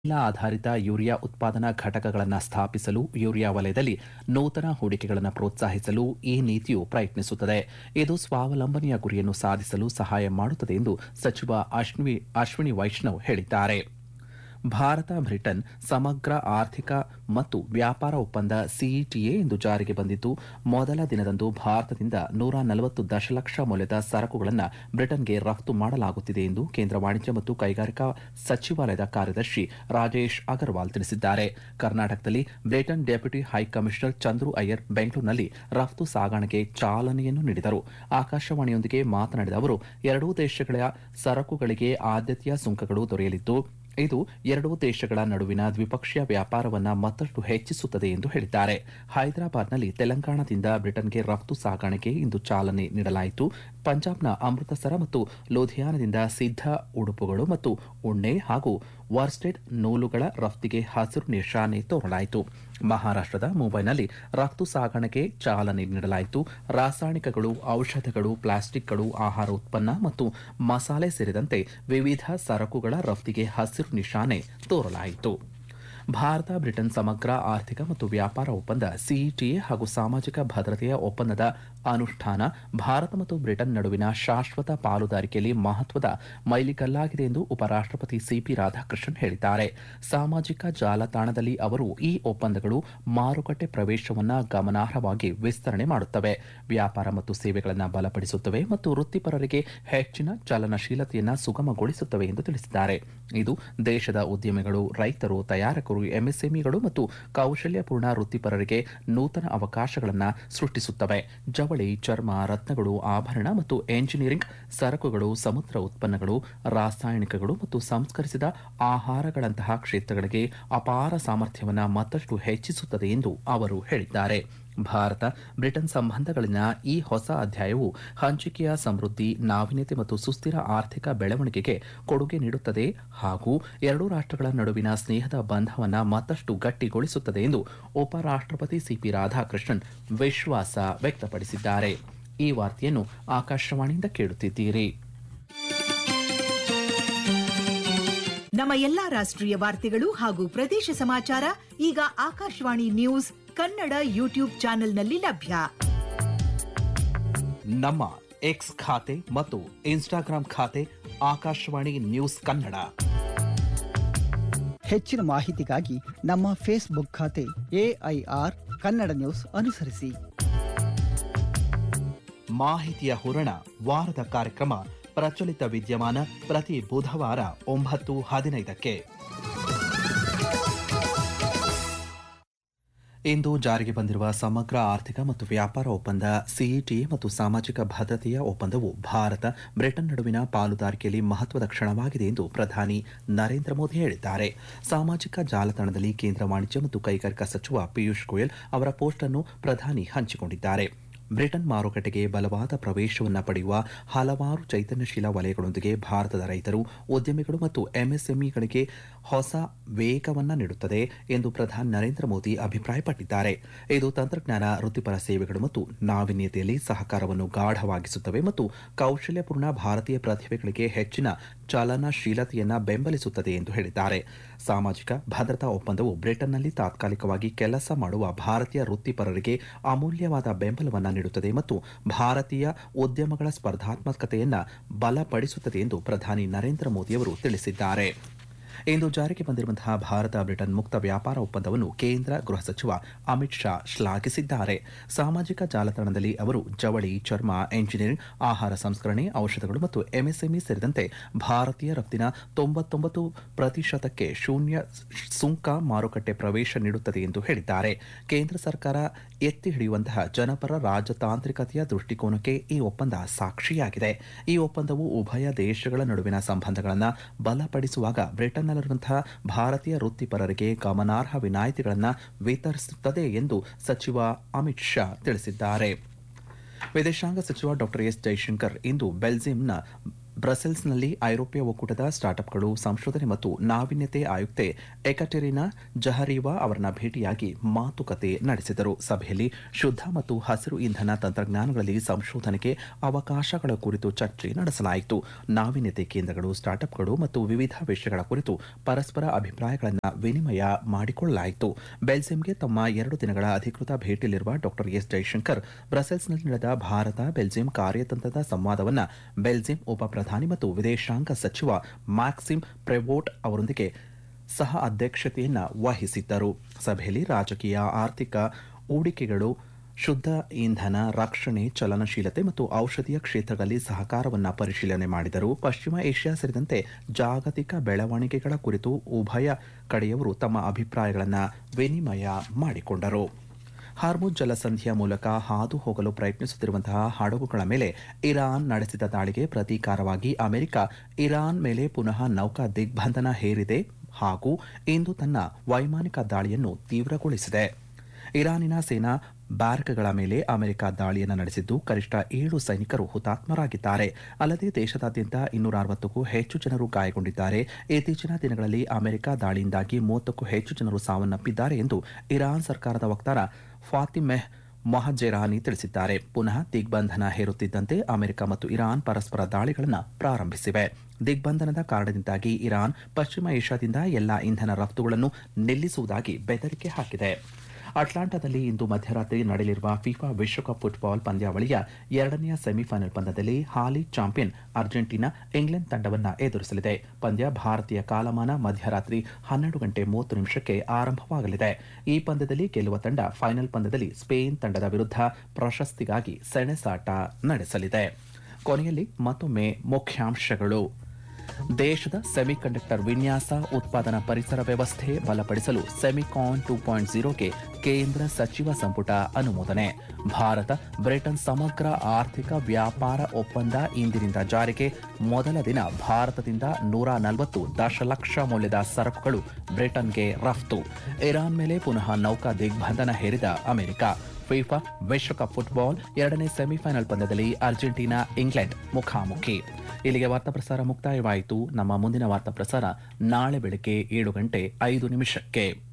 ಅನಿಲ ಆಧಾರಿತ ಯೂರಿಯಾ ಉತ್ಪಾದನಾ ಘಟಕಗಳನ್ನು ಸ್ಥಾಪಿಸಲು ಯೂರಿಯಾ ವಲಯದಲ್ಲಿ ನೂತನ ಹೂಡಿಕೆಗಳನ್ನು ಪ್ರೋತ್ಸಾಹಿಸಲು ಈ ನೀತಿಯು ಪ್ರಯತ್ನಿಸುತ್ತದೆ ಇದು ಸ್ವಾವಲಂಬನೆಯ ಗುರಿಯನ್ನು ಸಾಧಿಸಲು ಸಹಾಯ ಮಾಡುತ್ತದೆ ಎಂದು ಸಚಿವ ಅಶ್ವಿನಿ ಅಶ್ವಿನಿ ವೈಷ್ಣವ್ ಹೇಳಿದ್ದಾರೆ ಭಾರತ ಬ್ರಿಟನ್ ಸಮಗ್ರ ಆರ್ಥಿಕ ಮತ್ತು ವ್ಯಾಪಾರ ಒಪ್ಪಂದ ಸಿಇಟಿಎ ಇಂದು ಜಾರಿಗೆ ಬಂದಿದ್ದು ಮೊದಲ ದಿನದಂದು ಭಾರತದಿಂದ ನೂರ ನಲವತ್ತು ದಶಲಕ್ಷ ಮೌಲ್ಯದ ಸರಕುಗಳನ್ನು ಬ್ರಿಟನ್ಗೆ ರಫ್ತು ಮಾಡಲಾಗುತ್ತಿದೆ ಎಂದು ಕೇಂದ್ರ ವಾಣಿಜ್ಯ ಮತ್ತು ಕೈಗಾರಿಕಾ ಸಚಿವಾಲಯದ ಕಾರ್ಯದರ್ಶಿ ರಾಜೇಶ್ ಅಗರ್ವಾಲ್ ತಿಳಿಸಿದ್ದಾರೆ ಕರ್ನಾಟಕದಲ್ಲಿ Britain deputy high commissioner Chandru Iyer ಬೆಂಗಳೂರಿನಲ್ಲಿ ರಫ್ತು ಸಾಗಣೆಗೆ ಚಾಲನೆಯನ್ನು ನೀಡಿದರು ಆಕಾಶವಾಣಿಯೊಂದಿಗೆ ಮಾತನಾಡಿದ ಅವರು ಎರಡೂ ದೇಶಗಳ ಸರಕುಗಳಿಗೆ ಆದ್ಯತೆಯ ಸುಂಕಗಳು ದೊರೆಯಲಿದ್ದು ಇದು ಎರಡೂ ದೇಶಗಳ ನಡುವಿನ ದ್ವಿಪಕ್ಷೀಯ ವ್ಯಾಪಾರವನ್ನ ಮತ್ತಷ್ಟು ಹೆಚ್ಚಿಸುತ್ತದೆ ಎಂದು ಹೇಳಿದ್ದಾರೆ ಹೈದರಾಬಾದ್ನಲ್ಲಿ ತೆಲಂಗಾಣದಿಂದ ಬ್ರಿಟನ್ಗೆ ರಫ್ತು ಸಾಗಣೆಗೆ ಇಂದು ಚಾಲನೆ ನೀಡಲಾಯಿತು ಪಂಜಾಬ್ನ ಅಮೃತಸರ ಮತ್ತು ಲೂಧಿಯಾನದಿಂದ ಸಿದ್ಧ ಉಡುಪುಗಳು ಮತ್ತು ಉಣ್ಣೆ ಹಾಗೂ ವರ್ಸ್ಟೆಡ್ ನೂಲುಗಳ ರಫ್ತಿಗೆ ಹಸಿರು ನಿಶಾನೆ ತೋರಲಾಯಿತು ಮಹಾರಾಷ್ಟದ ಮುಂಬೈನಲ್ಲಿ ರಫ್ತು ಸಾಗಣೆಗೆ ಚಾಲನೆ ನೀಡಲಾಯಿತು ರಾಸಾಯನಿಕಗಳು ಔಷಧಗಳು ಪ್ಲಾಸ್ಟಿಕ್ಗಳು ಆಹಾರ ಉತ್ಪನ್ನ ಮತ್ತು ಮಸಾಲೆ ಸೇರಿದಂತೆ ವಿವಿಧ ಸರಕುಗಳ ರಫ್ತಿಗೆ ಹಸಿರು ನಿಶಾನೆ ತೋರಲಾಯಿತು ಭಾರತ ಬ್ರಿಟನ್ ಸಮಗ್ರ ಆರ್ಥಿಕ ಮತ್ತು ವ್ಯಾಪಾರ ಒಪ್ಪಂದ ಸಿಇಟಿಎ ಹಾಗೂ ಸಾಮಾಜಿಕ ಭದ್ರತೆಯ ಒಪ್ಪಂದದ ಅನುಷ್ಠಾನ ಭಾರತ ಮತ್ತು ಬ್ರಿಟನ್ ನಡುವಿನ ಶಾಶ್ವತ ಪಾಲುದಾರಿಕೆಯಲ್ಲಿ ಮಹತ್ವದ ಮೈಲಿಗಲ್ಲಾಗಿದೆ ಎಂದು ಉಪರಾಷ್ಟಪತಿ ಸಿಪಿ ರಾಧಾಕೃಷ್ಣನ್ ಹೇಳಿದ್ದಾರೆ ಸಾಮಾಜಿಕ ಜಾಲತಾಣದಲ್ಲಿ ಅವರು ಈ ಒಪ್ಪಂದಗಳು ಮಾರುಕಟ್ಟೆ ಪ್ರವೇಶವನ್ನು ಗಮನಾರ್ಹವಾಗಿ ವಿಸ್ತರಣೆ ಮಾಡುತ್ತವೆ ವ್ಯಾಪಾರ ಮತ್ತು ಸೇವೆಗಳನ್ನು ಬಲಪಡಿಸುತ್ತವೆ ಮತ್ತು ವೃತ್ತಿಪರರಿಗೆ ಹೆಚ್ಚಿನ ಚಲನಶೀಲತೆಯನ್ನು ಸುಗಮಗೊಳಿಸುತ್ತವೆ ಎಂದು ತಿಳಿಸಿದ್ದಾರೆ ಇದು ದೇಶದ ಉದ್ಯಮಿಗಳು ರೈತರು ತಯಾರಕರು ಎಂಎಸ್ಎಂಇಗಳು ಮತ್ತು ಕೌಶಲ್ಯಪೂರ್ಣ ವೃತ್ತಿಪರರಿಗೆ ನೂತನ ಅವಕಾಶಗಳನ್ನು ಸೃಷ್ಟಿಸುತ್ತವೆ ಜವಳಿ ಚರ್ಮ ರತ್ನಗಳು ಆಭರಣ ಮತ್ತು ಎಂಜಿನಿಯರಿಂಗ್ ಸರಕುಗಳು ಸಮುದ್ರ ಉತ್ಪನ್ನಗಳು ರಾಸಾಯನಿಕಗಳು ಮತ್ತು ಸಂಸ್ಕರಿಸಿದ ಆಹಾರಗಳಂತಹ ಕ್ಷೇತ್ರಗಳಿಗೆ ಅಪಾರ ಸಾಮರ್ಥ್ಯವನ್ನು ಮತ್ತಷ್ಟು ಹೆಚ್ಚಿಸುತ್ತದೆ ಎಂದು ಅವರು ಹೇಳಿದ್ದಾರೆ ಭಾರತ ಬ್ರಿಟನ್ ಸಂಬಂಧಗಳಲ್ಲಿನ ಈ ಹೊಸ ಅಧ್ಯಾಯವು ಹಂಚಿಕೆಯ ಸಮೃದ್ಧಿ ನಾವೀನ್ಯತೆ ಮತ್ತು ಸುಸ್ಥಿರ ಆರ್ಥಿಕ ಬೆಳವಣಿಗೆಗೆ ಕೊಡುಗೆ ನೀಡುತ್ತದೆ ಹಾಗೂ ಎರಡೂ ರಾಷ್ಟ್ರಗಳ ನಡುವಿನ ಸ್ನೇಹದ ಬಂಧವನ್ನು ಮತ್ತಷ್ಟು ಗಟ್ಟಿಗೊಳಿಸುತ್ತದೆ ಎಂದು ಉಪರಾಷ್ಟಪತಿ ಸಿಪಿ ರಾಧಾಕೃಷ್ಣನ್ ವಿಶ್ವಾಸ ವ್ಯಕ್ತಪಡಿಸಿದ್ದಾರೆ ಈ ವಾರ್ತೆಯನ್ನು ಆಕಾಶವಾಣಿಯಿಂದ ಕೇಳುತ್ತಿದ್ದೀರಿ ನಮ್ಮ ಎಲ್ಲಾ ರಾಷ್ಟ್ರೀಯ ವಾರ್ತೆಗಳು ಹಾಗೂ ಪ್ರದೇಶ ಸಮಾಚಾರ ಈಗ ಆಕಾಶವಾಣಿ ನ್ಯೂಸ್ ಕನ್ನಡ ಯೂಟ್ಯೂಬ್ ಚಾನೆಲ್ನಲ್ಲಿ ಲಭ್ಯ ನಮ್ಮ ಎಕ್ಸ್ ಖಾತೆ ಮತ್ತು ಇನ್ಸ್ಟಾಗ್ರಾಂ ಖಾತೆ ಆಕಾಶವಾಣಿ ನ್ಯೂಸ್ ಕನ್ನಡ ಹೆಚ್ಚಿನ ಮಾಹಿತಿಗಾಗಿ ನಮ್ಮ ಫೇಸ್ಬುಕ್ ಖಾತೆ ಎಐಆರ್ ಕನ್ನಡ ನ್ಯೂಸ್ ಅನುಸರಿಸಿ ಮಾಹಿತಿಯ ಹೂರಣ ವಾರದ ಕಾರ್ಯಕ್ರಮ ಪ್ರಚಲಿತ ವಿದ್ಯಮಾನ ಪ್ರತಿ ಬುಧವಾರ ಒಂಬತ್ತು ಹದಿನೈದಕ್ಕೆ ಇಂದು ಜಾರಿಗೆ ಬಂದಿರುವ ಸಮಗ್ರ ಆರ್ಥಿಕ ಮತ್ತು ವ್ಯಾಪಾರ ಒಪ್ಪಂದ ಸಿಇಟಿಎ ಮತ್ತು ಸಾಮಾಜಿಕ ಭದ್ರತೆಯ ಒಪ್ಪಂದವು ಭಾರತ ಬ್ರಿಟನ್ ನಡುವಿನ ಪಾಲುದಾರಿಕೆಯಲ್ಲಿ ಮಹತ್ವದ ಕ್ಷಣವಾಗಿದೆ ಎಂದು ಪ್ರಧಾನಿ ನರೇಂದ್ರ ಮೋದಿ ಹೇಳಿದ್ದಾರೆ ಸಾಮಾಜಿಕ ಜಾಲತಾಣದಲ್ಲಿ ಕೇಂದ್ರ ವಾಣಿಜ್ಯ ಮತ್ತು ಕೈಗಾರಿಕಾ ಸಚಿವ ಪಿಯೂಷ್ ಗೋಯಲ್ ಅವರ ಪೋಸ್ಟ್ ಅನ್ನು ಪ್ರಧಾನಿ ಹಂಚಿಕೊಂಡಿದ್ದಾರೆ ಬ್ರಿಟನ್ ಮಾರುಕಟ್ಟೆಗೆ ಬಲವಾದ ಪ್ರವೇಶವನ್ನು ಪಡೆಯುವ ಹಲವಾರು ಚೈತನ್ಯಶೀಲ ವಲಯಗಳೊಂದಿಗೆ ಭಾರತದ ರೈತರು ಉದ್ಯಮಿಗಳು ಮತ್ತು ಎಂಎಸ್ಎಂಇಗಳಿಗೆ ಹೊಸ ವೇಗವನ್ನು ನೀಡುತ್ತದೆ ಎಂದು ಪ್ರಧಾನಿ ನರೇಂದ್ರ ಮೋದಿ ಅಭಿಪ್ರಾಯಪಟ್ಟಿದ್ದಾರೆ ಇದು ತಂತ್ರಜ್ಞಾನ ವೃತ್ತಿಪರ ಸೇವೆಗಳು ಮತ್ತು ನಾವೀನ್ಯತೆಯಲ್ಲಿ ಸಹಕಾರವನ್ನು ಗಾಢವಾಗಿಸುತ್ತವೆ ಮತ್ತು ಕೌಶಲ್ಯಪೂರ್ಣ ಭಾರತೀಯ ಪ್ರತಿಭೆಗಳಿಗೆ ಹೆಚ್ಚಿನ ಚಲನಶೀಲತೆಯನ್ನು ಬೆಂಬಲಿಸುತ್ತದೆ ಎಂದು ಹೇಳಿದ್ದಾರೆ ಸಾಮಾಜಿಕ ಭದ್ರತಾ ಒಪ್ಪಂದವು ಬ್ರಿಟನ್ನಲ್ಲಿ ತಾತ್ಕಾಲಿಕವಾಗಿ ಕೆಲಸ ಮಾಡುವ ಭಾರತೀಯ ವೃತ್ತಿಪರರಿಗೆ ಅಮೂಲ್ಯವಾದ ಬೆಂಬಲವನ್ನು ನೀಡುತ್ತದೆ ಮತ್ತು ಭಾರತೀಯ ಉದ್ಯಮಗಳ ಸ್ಪರ್ಧಾತ್ಮಕತೆಯನ್ನು ಬಲಪಡಿಸುತ್ತದೆ ಎಂದು ಪ್ರಧಾನಿ ನರೇಂದ್ರ ಮೋದಿಯವರು ತಿಳಿಸಿದ್ದಾರೆ ಇಂದು ಜಾರಿಗೆ ಬಂದಿರುವಂತಹ ಭಾರತ ಬ್ರಿಟನ್ ಮುಕ್ತ ವ್ಯಾಪಾರ ಒಪ್ಪಂದವನ್ನು ಕೇಂದ್ರ ಗೃಹ ಸಚಿವ ಅಮಿತ್ ಶಾ ಶ್ಲಾಘಿಸಿದ್ದಾರೆ ಸಾಮಾಜಿಕ ಜಾಲತಾಣದಲ್ಲಿ ಅವರು ಜವಳಿ ಚರ್ಮ ಎಂಜಿನಿಯರಿಂಗ್ ಆಹಾರ ಸಂಸ್ಕರಣೆ ಔಷಧಗಳು ಮತ್ತು ಎಂಎಸ್ಎಂಇ ಸೇರಿದಂತೆ ಭಾರತೀಯ ರಫ್ತಿನ ತೊಂಬತ್ತೊಂಬತ್ತು ಪ್ರತಿಶತಕ್ಕೆ ಶೂನ್ಯ ಸುಂಕ ಮಾರುಕಟ್ಟೆ ಪ್ರವೇಶ ನೀಡುತ್ತದೆ ಎಂದು ಹೇಳಿದ್ದಾರೆ ಕೇಂದ್ರ ಸರ್ಕಾರ ಎತ್ತಿ ಹಿಡಿಯುವಂತಹ ಜನಪರ ರಾಜತಾಂತ್ರಿಕತೆಯ ದೃಷ್ಟಿಕೋನಕ್ಕೆ ಈ ಒಪ್ಪಂದ ಸಾಕ್ಷಿಯಾಗಿದೆ ಈ ಒಪ್ಪಂದವು ಉಭಯ ದೇಶಗಳ ನಡುವಿನ ಸಂಬಂಧಗಳನ್ನು ಬಲಪಡಿಸುವಾಗ ಬ್ರಿಟನ್ನಲ್ಲಿರುವಂತಹ ಭಾರತೀಯ ವೃತ್ತಿಪರರಿಗೆ ಗಮನಾರ್ಹ ವಿನಾಯಿತಿಗಳನ್ನು ವಿತರಿಸುತ್ತದೆ ಎಂದು ಸಚಿವ ಅಮಿತ್ ಶಾ ತಿಳಿಸಿದ್ದಾರೆ ವಿದೇಶಾಂಗ ಸಚಿವ ಡಾಕ್ಟರ್ ಎಸ್ ಜೈಶಂಕರ್ ಇಂದು ಬೆಲ್ಜಿಯಂನ ಬ್ರಸೆಲ್ಸ್ನಲ್ಲಿ ಐರೋಪ್ಯ ಒಕ್ಕೂಟದ ಸ್ಟಾರ್ಟ್ಅಪ್ಗಳು ಸಂಶೋಧನೆ ಮತ್ತು ನಾವೀನ್ಯತೆ ಆಯುಕ್ತೆ ಎಕಟೆರಿನಾ ಜಹರೀವಾ ಅವರನ್ನ ಭೇಟಿಯಾಗಿ ಮಾತುಕತೆ ನಡೆಸಿದರು ಸಭೆಯಲ್ಲಿ ಶುದ್ಧ ಮತ್ತು ಹಸಿರು ಇಂಧನ ತಂತ್ರಜ್ಞಾನಗಳಲ್ಲಿ ಸಂಶೋಧನೆಗೆ ಅವಕಾಶಗಳ ಕುರಿತು ಚರ್ಚೆ ನಡೆಸಲಾಯಿತು ನಾವೀನ್ಯತೆ ಕೇಂದ್ರಗಳು ಸ್ಟಾರ್ಟ್ಅಪ್ಗಳು ಮತ್ತು ವಿವಿಧ ವಿಷಯಗಳ ಕುರಿತು ಪರಸ್ಪರ ಅಭಿಪ್ರಾಯಗಳನ್ನು ವಿನಿಮಯ ಮಾಡಿಕೊಳ್ಳಲಾಯಿತು ಬೆಲ್ಜಿಯಂಗೆ ತಮ್ಮ ಎರಡು ದಿನಗಳ ಅಧಿಕೃತ ಭೇಟಿಯಲ್ಲಿರುವ ಡಾ ಎಸ್ ಜೈಶಂಕರ್ ಬ್ರಸೆಲ್ಸ್ನಲ್ಲಿ ನಡೆದ ಭಾರತ ಬೆಲ್ಜಿಯಂ ಕಾರ್ಯತಂತ್ರದ ಸಂವಾದವನ್ನು ಬೆಲ್ಜಿಯಂ ಉಪ ಪ್ರಧಾನಿ ಮತ್ತು ವಿದೇಶಾಂಗ ಸಚಿವ ಮ್ಯಾಕ್ಸಿಮ್ ಪ್ರೆವೋಟ್ ಅವರೊಂದಿಗೆ ಸಹ ಅಧ್ಯಕ್ಷತೆಯನ್ನ ವಹಿಸಿದ್ದರು ಸಭೆಯಲ್ಲಿ ರಾಜಕೀಯ ಆರ್ಥಿಕ ಹೂಡಿಕೆಗಳು ಶುದ್ಧ ಇಂಧನ ರಕ್ಷಣೆ ಚಲನಶೀಲತೆ ಮತ್ತು ಔಷಧೀಯ ಕ್ಷೇತ್ರಗಳಲ್ಲಿ ಸಹಕಾರವನ್ನು ಪರಿಶೀಲನೆ ಮಾಡಿದರು ಪಶ್ಚಿಮ ಏಷ್ಯಾ ಸೇರಿದಂತೆ ಜಾಗತಿಕ ಬೆಳವಣಿಗೆಗಳ ಕುರಿತು ಉಭಯ ಕಡೆಯವರು ತಮ್ಮ ಅಭಿಪ್ರಾಯಗಳನ್ನು ವಿನಿಮಯ ಮಾಡಿಕೊಂಡರು ಹಾರ್ಮುಜ್ ಜಲಸಂಧಿಯ ಮೂಲಕ ಹಾದು ಹೋಗಲು ಪ್ರಯತ್ನಿಸುತ್ತಿರುವಂತಹ ಹಡಗುಗಳ ಮೇಲೆ ಇರಾನ್ ನಡೆಸಿದ ದಾಳಿಗೆ ಪ್ರತೀಕಾರವಾಗಿ ಅಮೆರಿಕ ಇರಾನ್ ಮೇಲೆ ಪುನಃ ನೌಕಾ ದಿಗ್ಬಂಧನ ಹೇರಿದೆ ಹಾಗೂ ಇಂದು ತನ್ನ ವೈಮಾನಿಕ ದಾಳಿಯನ್ನು ತೀವ್ರಗೊಳಿಸಿದೆ ಇರಾನಿನ ಸೇನಾ ಬ್ಯಾರಕ್ಗಳ ಮೇಲೆ ಅಮೆರಿಕ ದಾಳಿಯನ್ನು ನಡೆಸಿದ್ದು ಕನಿಷ್ಠ ಏಳು ಸೈನಿಕರು ಹುತಾತ್ಮರಾಗಿದ್ದಾರೆ ಅಲ್ಲದೆ ದೇಶದಾದ್ಯಂತ ಇನ್ನೂರ ಅರವತ್ತಕ್ಕೂ ಹೆಚ್ಚು ಜನರು ಗಾಯಗೊಂಡಿದ್ದಾರೆ ಇತ್ತೀಚಿನ ದಿನಗಳಲ್ಲಿ ಅಮೆರಿಕ ದಾಳಿಯಿಂದಾಗಿ ಮೂವತ್ತಕ್ಕೂ ಹೆಚ್ಚು ಜನರು ಸಾವನ್ನಪ್ಪಿದ್ದಾರೆ ಎಂದು ಇರಾನ್ ಸರ್ಕಾರದ ವಕ್ತಾರ ಫಾತಿಮೆಹ್ ಮೊಹಜೆರಾನಿ ತಿಳಿಸಿದ್ದಾರೆ ಪುನಃ ದಿಗ್ಬಂಧನ ಹೇರುತ್ತಿದ್ದಂತೆ ಅಮೆರಿಕ ಮತ್ತು ಇರಾನ್ ಪರಸ್ಪರ ದಾಳಿಗಳನ್ನು ಪ್ರಾರಂಭಿಸಿವೆ ದಿಗ್ಬಂಧನದ ಕಾರಣದಿಂದಾಗಿ ಇರಾನ್ ಪಶ್ಚಿಮ ಏಷ್ಯಾದಿಂದ ಎಲ್ಲಾ ಇಂಧನ ರಫ್ತುಗಳನ್ನು ನಿಲ್ಲಿಸುವುದಾಗಿ ಬೆದರಿಕೆ ಹಾಕಿದೆ ಅಟ್ಲಾಂಟಾದಲ್ಲಿ ಇಂದು ಮಧ್ಯರಾತ್ರಿ ನಡೆಯಲಿರುವ ಫಿಫಾ ವಿಶ್ವಕಪ್ ಫುಟ್ಬಾಲ್ ಪಂದ್ಯಾವಳಿಯ ಎರಡನೆಯ ಸೆಮಿಫೈನಲ್ ಪಂದ್ಯದಲ್ಲಿ ಹಾಲಿ ಚಾಂಪಿಯನ್ ಅರ್ಜೆಂಟೀನಾ ಇಂಗ್ಲೆಂಡ್ ತಂಡವನ್ನು ಎದುರಿಸಲಿದೆ ಪಂದ್ಯ ಭಾರತೀಯ ಕಾಲಮಾನ ಮಧ್ಯರಾತ್ರಿ ಹನ್ನೆರಡು ಗಂಟೆ ಮೂವತ್ತು ನಿಮಿಷಕ್ಕೆ ಆರಂಭವಾಗಲಿದೆ ಈ ಪಂದ್ಯದಲ್ಲಿ ಗೆಲ್ಲುವ ತಂಡ ಫೈನಲ್ ಪಂದ್ಯದಲ್ಲಿ ಸ್ಪೇನ್ ತಂಡದ ವಿರುದ್ಧ ಪ್ರಶಸ್ತಿಗಾಗಿ ಸೆಣಸಾಟ ನಡೆಸಲಿದೆ ಕೊನೆಯಲ್ಲಿ ಮತ್ತೊಮ್ಮೆ ಮುಖ್ಯಾಂಶಗಳು ದೇಶದ ಸೆಮಿಕಂಡಕ್ಟರ್ ವಿನ್ಯಾಸ ಉತ್ಪಾದನಾ ಪರಿಸರ ವ್ಯವಸ್ಥೆ ಬಲಪಡಿಸಲು ಸೆಮಿಕಾನ್ ಟೂ ಪಾಯಿಂಟ್ ಜೀರೋಗೆ ಕೇಂದ್ರ ಸಚಿವ ಸಂಪುಟ ಅನುಮೋದನೆ ಭಾರತ ಬ್ರಿಟನ್ ಸಮಗ್ರ ಆರ್ಥಿಕ ವ್ಯಾಪಾರ ಒಪ್ಪಂದ ಇಂದಿನಿಂದ ಜಾರಿಗೆ ಮೊದಲ ದಿನ ಭಾರತದಿಂದ ನೂರ ನಲವತ್ತು ದಶಲಕ್ಷ ಮೌಲ್ಯದ ಸರಕುಗಳು ಬ್ರಿಟನ್ಗೆ ರಫ್ತು ಇರಾನ್ ಮೇಲೆ ಪುನಃ ನೌಕಾ ದಿಗ್ಬಂಧನ ಹೇರಿದ ಅಮೆರಿಕ ಫಿಫಾ ವಿಶ್ವಕಪ್ ಫುಟ್ಬಾಲ್ ಎರಡನೇ ಸೆಮಿಫೈನಲ್ ಪಂದ್ಯದಲ್ಲಿ ಅರ್ಜೆಂಟೀನಾ ಇಂಗ್ಲೆಂಡ್ ಮುಖಾಮುಖಿ ಇಲ್ಲಿಗೆ ವಾರ್ತಾ ಪ್ರಸಾರ ಮುಕ್ತಾಯವಾಯಿತು ನಮ್ಮ ಮುಂದಿನ ವಾರ್ತಾ ಪ್ರಸಾರ ನಾಳೆ ಬೆಳಗ್ಗೆ ಏಳು ಗಂಟೆ ಐದು ನಿಮಿಷಕ್ಕೆ